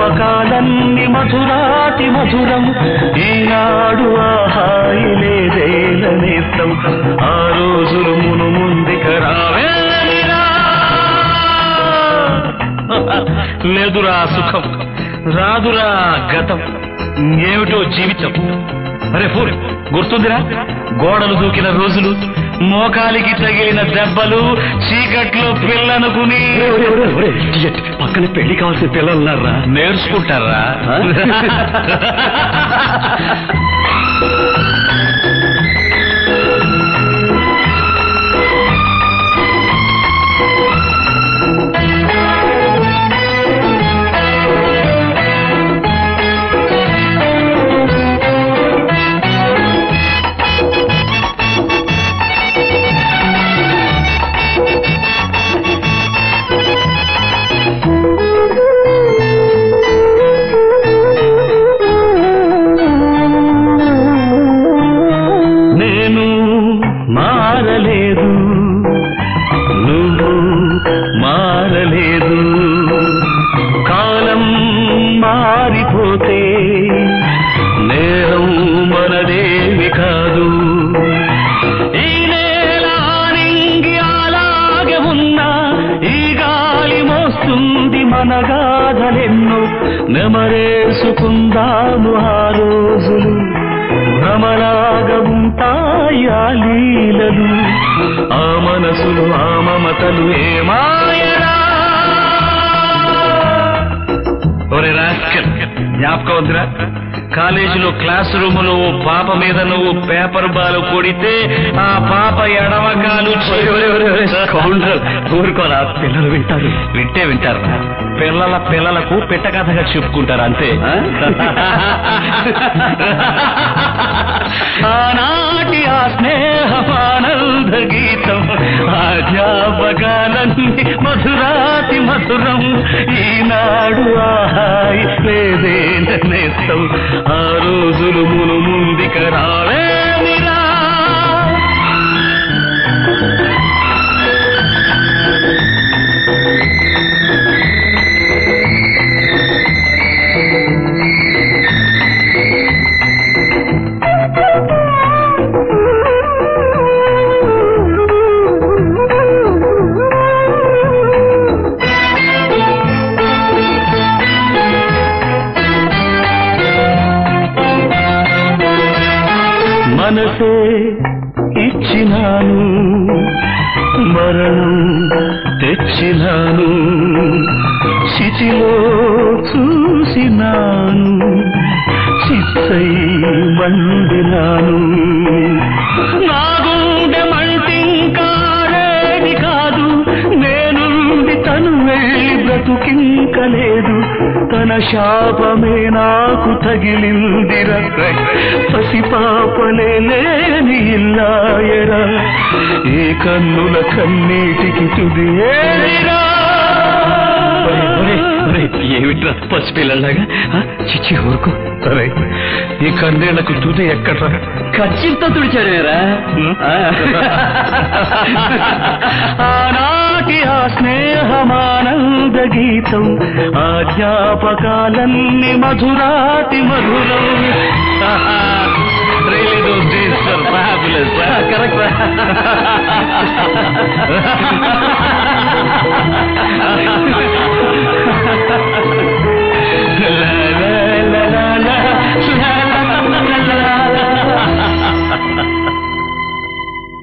జ్ఞాపకాలన్నీ మధురాతి మధురం ఈనాడు ఆ హాయి లేదేలనేస్తం ఆ రోజులు మును ముందుక రావేమిరా లేదురా సుఖం రాదురా గతం ఏమిటో జీవితం అరే ఫూల్ గుర్తుందిరా గోడలు దూకిన రోజులు మోకాలికి తగిలిన దెబ్బలు చీకట్లో పిల్లనుకుని పక్కన పెళ్లి కావాల్సిన పిల్లలు ఉన్నారా నేర్చుకుంటారా నేను మారలేదు నువ్వు మారలేదు కాలం మారిపోతే నేరం మనదేమి కాదు ఈ నేల నింగి అలాగే ఉన్నా ఈ గాలి మోస్తుంది మన గాథలెన్నో నెమరేసుకుందాము ఆ రోజులు భ్రమలాగా ఉంటాయి ఆ లీలలు ఆ మనసులు ఆ మమతలు ఏమాయరా ఒరే రాస్కల్ జ్ఞాపకం ఉందిరా కాలేజీలో క్లాస్ రూమ్ లో ఓ పాప మీద నువ్వు పేపర్ బాల్ కొడితే ఆ పాప ఎడమకాలు కౌంటర్ ఊరుకోరా పిల్లలు వింటారు వింటే వింటారా పిల్లల పిల్లలకు పిట్ట కథగా చెప్పుకుంటారు అంతే ఆ? ఆనాటి ఆ స్నేహమానంద గీతం ఆ జ్ఞాపకాలన్నీ మధురాతి మధురం ఈనాడు ఆహాయి లేదే నేస్తం ఆ రోజులు మును ముందుక రావేమిరా మనసే ఇచ్చినాను మరణం తెచ్చినాను చితిలో చూసినాను చిత్తై మండినాను నా గుండె మంటింకారేది కాదు నేనుండి తను వెళ్ళి బ్రతుకింకలేదు తన శాపమే నాకు తగిలిందిర పసిపాపలే లేని ఇల్లాయరా ఏ కన్నుల కన్నీటికి తుది ఏరిరా ఒరే, ఒరే, ఒరే, ఏమిట్రా పసిపిల్లలాగా ఆ, చిచ్చి ఊరుకో సరే ఈ కన్నీళ్లకు తుది ఎక్కడ్రా ఖచ్చితంగా తుడిచారేరా ఆనాటి ఆ స్నేహమానంద గీతం ఆ జ్ఞాపకాలన్నీ మధురాతి మధురం